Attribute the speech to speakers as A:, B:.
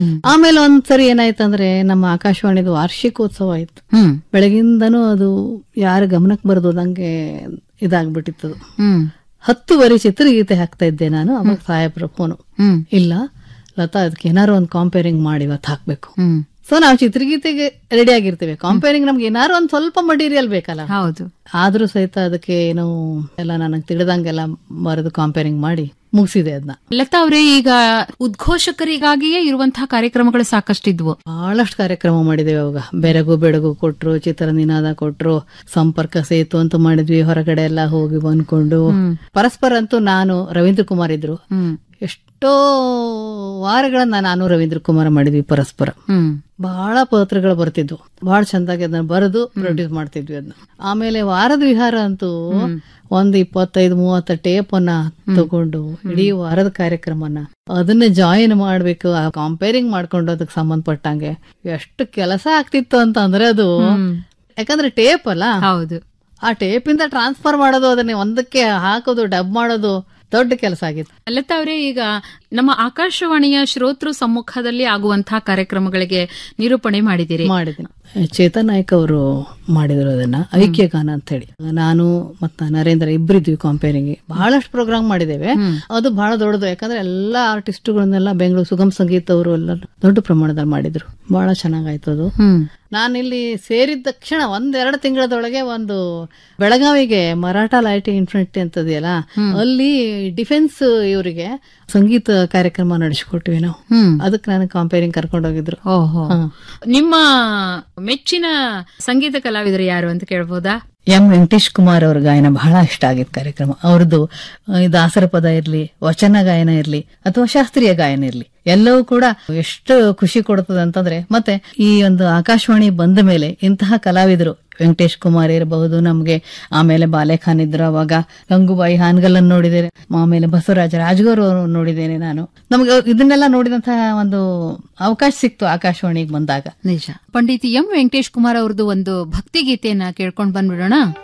A: ಆಮೇಲೆ ಒಂದ್ಸರಿ ಏನಾಯ್ತಂದ್ರೆ ನಮ್ಮ ಆಕಾಶವಾಣಿದು ವಾರ್ಷಿಕೋತ್ಸವ ಆಯ್ತು
B: ಹ್ಮ್
A: ಬೆಳಗಿಂದನೂ ಅದು ಯಾರ ಗಮನಕ್ಕೆ ಬರೋದು ನಂಗೆ ಇದಾಗ್ಬಿಟ್ಟಿತ್ತು ಅದು.
B: ಹ್ಮ್
A: ಹತ್ತುವರೆ ಚಿತ್ರಗೀತೆ ಹಾಕ್ತಾ ಇದ್ದೆ ನಾನು ಅವಾಗ ಸಾಹೇಬ್ರ ಫೋನು
B: ಹ್ಮ್
A: ಇಲ್ಲ ಲತಾ ಅದಕ್ಕೆ ಏನಾರು ಒಂದು ಕಾಂಪೇರಿಂಗ್ ಮಾಡಿ ಇವತ್ತು ಹಾಕ್ಬೇಕು
B: ಹ್ಮ್
A: ಸೊ ನಾವು ಚಿತ್ರಗೀತೆಗೆ ರೆಡಿ ಆಗಿರ್ತೀವಿ ಕಾಂಪೇರಿಂಗ್ ನಮ್ಗೆ ಏನಾರು ಒಂದ್ ಸ್ವಲ್ಪ ಮಟೀರಿಯಲ್ ಬೇಕಲ್ಲ
B: ಹೌದು
A: ಆದ್ರೂ ಸಹಿತ ಅದಕ್ಕೆ ಏನು ಎಲ್ಲ ನನಗೆ ತಿಳಿದಂಗೆಲ್ಲ ಬರೆದು ಕಾಂಪೇರಿಂಗ್ ಮಾಡಿ ಮುಗಿಸಿದೆ ಅದನ್ನ
B: ಲತಾ ಅವರೇ ಈಗ ಉದ್ಘೋಷಕರಿಗಾಗಿಯೇ ಇರುವಂತಹ ಕಾರ್ಯಕ್ರಮಗಳು ಸಾಕಷ್ಟಿದ್ವು
A: ಬಹಳಷ್ಟು ಕಾರ್ಯಕ್ರಮ ಮಾಡಿದ್ದೇವೆ ಅವಾಗ ಬೆರಗು ಬೆಳಗು ಕೊಟ್ರು ಚಿತ್ರ ನಿನಾದ ಕೊಟ್ರು ಸಂಪರ್ಕ ಸೇತು ಅಂತ ಮಾಡಿದ್ವಿ ಹೊರಗಡೆ ಎಲ್ಲ ಹೋಗಿ ಬಂದ್ಕೊಂಡು ಪರಸ್ಪರ ಅಂತೂ ನಾನು ರವೀಂದ್ರ ಕುಮಾರ್ ಇದ್ರು
B: ಹ್ಮ್
A: ಎಷ್ಟೋ ವಾರಗಳನ್ನ ನಾನು ರವೀಂದ್ರ ಕುಮಾರ್ ಮಾಡಿದ್ವಿ ಪರಸ್ಪರ
B: ಹ್ಮ್
A: ಬಹಳ ಪತ್ರಗಳು ಬರ್ತಿದ್ವು ಬಹಳ ಚಂದಾಗಿ ಅದನ್ನ ಬರೆದು ಪ್ರೊಡ್ಯೂಸ್ ಮಾಡ್ತಿದ್ವಿ ಅದನ್ನ ಆಮೇಲೆ ವಾರದ ವಿಹಾರ ಅಂತೂ ಒಂದ್ ಇಪ್ಪತ್ತೈದು ಮೂವತ್ತ ಟೇಪ್ ಅನ್ನ ತಗೊಂಡು ಇಡೀ ವಾರದ ಕಾರ್ಯಕ್ರಮನ ಅದನ್ನ ಜಾಯಿನ್ ಮಾಡ್ಬೇಕು ಆ ಕಂಪೇರಿಂಗ್ ಮಾಡ್ಕೊಂಡು ಅದಕ್ಕೆ ಸಂಬಂಧಪಟ್ಟಂಗೆ ಎಷ್ಟು ಕೆಲಸ ಆಗ್ತಿತ್ತು ಅಂತ ಅಂದ್ರೆ ಅದು ಯಾಕಂದ್ರೆ ಟೇಪ್ ಅಲ್ಲ
B: ಹೌದು
A: ಆ ಟೇಪ್ ಇಂದ ಟ್ರಾನ್ಸ್ಫರ್ ಮಾಡೋದು ಅದನ್ನ ಒಂದಕ್ಕೆ ಹಾಕೋದು ಡಬ್ ಮಾಡೋದು ದೊಡ್ಡ ಕೆಲಸ ಆಗಿತ್ತು
B: ಲತಾ ಅವರೇ ಈಗ ನಮ್ಮ ಆಕಾಶವಾಣಿಯ ಶ್ರೋತೃ ಸಮ್ಮುಖದಲ್ಲಿ ಆಗುವಂತಹ ಕಾರ್ಯಕ್ರಮಗಳಿಗೆ ನಿರೂಪಣೆ ಮಾಡಿದಿರಿ
A: ಮಾಡಿದ್ದೀನಿ ಚೇತನ್ ನಾಯ್ಕ್ ಅವರು ಮಾಡಿದ್ರು ಅದನ್ನ ಐಕ್ಯ ಗಾನ ಅಂತ ಹೇಳಿ ನಾನು ಮತ್ತ ನರೇಂದ್ರ ಇಬ್ಬರಿದ್ವಿ ಕಂಪೇರಿಂಗ್ ಬಹಳಷ್ಟು ಪ್ರೋಗ್ರಾಮ್ ಮಾಡಿದ್ದೇವೆ ಅದು ಬಹಳ ದೊಡ್ಡದು ಯಾಕಂದ್ರೆ ಎಲ್ಲಾ ಆರ್ಟಿಸ್ಟ್ಗಳನ್ನೆಲ್ಲ ಬೆಂಗಳೂರು ಸುಗಮ್ ಸಂಗೀತ ಅವರು ಎಲ್ಲ ದೊಡ್ಡ ಪ್ರಮಾಣದಲ್ಲಿ ಮಾಡಿದ್ರು ಬಹಳ ಚೆನ್ನಾಗಾಯ್ತು ಅದು
B: ಹ್ಮ್
A: ನಾನಿಲ್ಲಿ ಸೇರಿದ ತಕ್ಷಣ ಒಂದೆರಡು ತಿಂಗಳದೊಳಗೆ ಒಂದು ಬೆಳಗಾವಿಗೆ ಮರಾಠ ಲೈಟಿಂಗ್ ಇನ್ಫಿನಿಟಿ ಅಂತದೆಯಲ್ಲ ಅಲ್ಲಿ ಡಿಫೆನ್ಸ್ ಇವರಿಗೆ ಸಂಗೀತ ಕಾರ್ಯಕ್ರಮ ನಡೆಸಿಕೊಟ್ವಿ ನಾವು
B: ಹ್ಮ್
A: ಅದಕ್ಕೆ ನಾನು ಕಂಪೇರಿಂಗ್ ಕರ್ಕೊಂಡು ಹೋಗಿದ್ರು
B: ಓಹೋ
A: ಹಾ.
B: ನಿಮ್ಮ ಮೆಚ್ಚಿನ ಸಂಗೀತ ಕಲಾವಿದರು ಯಾರು ಅಂತ ಕೇಳ್ಬೋದಾ
A: ಎಂ ವೆಂಕಟೇಶ್ ಕುಮಾರ್ ಅವ್ರ ಗಾಯನ ಬಹಳ ಇಷ್ಟ ಆಗಿತ್ತು ಕಾರ್ಯಕ್ರಮ ಅವ್ರದ್ದು ಆ, ಈ ದಾಸರ ಪದ ಇರ್ಲಿ ವಚನ ಗಾಯನ ಇರ್ಲಿ ಅಥವಾ ಶಾಸ್ತ್ರೀಯ ಗಾಯನ ಇರ್ಲಿ ಎಲ್ಲವೂ ಕೂಡ ಎಷ್ಟು ಖುಷಿ ಕೊಡ್ತದೆ ಅಂತಂದ್ರೆ ಮತ್ತೆ ಈ ಒಂದು ಆಕಾಶವಾಣಿ ಬಂದ ಮೇಲೆ ಇಂತಹ ಕಲಾವಿದರು ವೆಂಕಟೇಶ್ ಕುಮಾರ್ ಇರಬಹುದು ನಮ್ಗೆ ಆಮೇಲೆ ಬಾಲೆಖಾನ್ ಇದ್ರು ಅವಾಗ ಗಂಗೂಬಾಯಿ ಹಾನ್ಗಲ್ಲನ್ ನೋಡಿದ್ದೇನೆ ಆಮೇಲೆ ಬಸವರಾಜ ರಾಜಗೌರ್ ಅವರು ನೋಡಿದ್ದೇನೆ ನಾನು ನಮ್ಗೆ ಇದನ್ನೆಲ್ಲ ನೋಡಿದಂತಹ ಒಂದು ಅವಕಾಶ ಸಿಕ್ತು ಆಕಾಶವಾಣಿಗೆ ಬಂದಾಗ
B: ನಿಜ ಪಂಡಿತ್ ಎಂ ವೆಂಕಟೇಶ್ ಕುಮಾರ್ ಅವ್ರದ್ದು ಒಂದು ಭಕ್ತಿ ಗೀತೆಯನ್ನ ಕೇಳ್ಕೊಂಡ್ ಬಂದ್ಬಿಡೋಣ